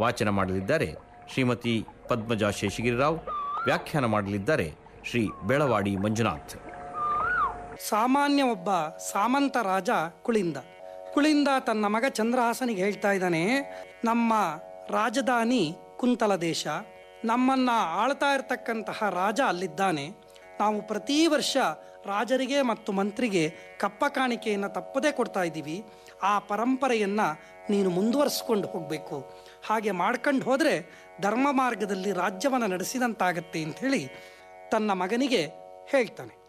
ವಾಚನ ಮಾಡಲಿದ್ದಾರೆ ಶ್ರೀಮತಿ ಪದ್ಮಜಾ ಶೇಷಗಿರಿರಾವ್ ವ್ಯಾಖ್ಯಾನ ಮಾಡಲಿದ್ದಾರೆ ಶ್ರೀ ಬೆಳವಾಡಿ ಮಂಜುನಾಥ್ ಸಾಮಾನ್ಯ ಒಬ್ಬ ಸಾಮಂತ ರಾಜ ಕುಳಿಂದ ಕುಳಿಂದ ತನ್ನ ಮಗ ಚಂದ್ರಹಾಸನಿಗೆ ಹೇಳ್ತಾ ಇದ್ದಾನೆ ನಮ್ಮ ರಾಜಧಾನಿ ಕುಂತಲ ದೇಶ ನಮ್ಮನ್ನ ಆಳ್ತಾ ಇರತಕ್ಕಂತಹ ರಾಜ ಅಲ್ಲಿದ್ದಾನೆ ನಾವು ಪ್ರತಿ ವರ್ಷ ರಾಜರಿಗೆ ಮತ್ತು ಮಂತ್ರಿಗೆ ಕಪ್ಪ ಕಾಣಿಕೆಯನ್ನು ತಪ್ಪದೇ ಕೊಡ್ತಾ ಇದ್ದೀವಿ ಆ ಪರಂಪರೆಯನ್ನು ನೀನು ಮುಂದುವರಿಸ್ಕೊಂಡು ಹೋಗಬೇಕು ಹಾಗೆ ಮಾಡ್ಕೊಂಡು ಹೋದರೆ ಧರ್ಮ ಮಾರ್ಗದಲ್ಲಿ ರಾಜ್ಯವನ್ನು ನಡೆಸಿದಂತಾಗತ್ತೆ ಅಂಥೇಳಿ ತನ್ನ ಮಗನಿಗೆ ಹೇಳ್ತಾನೆ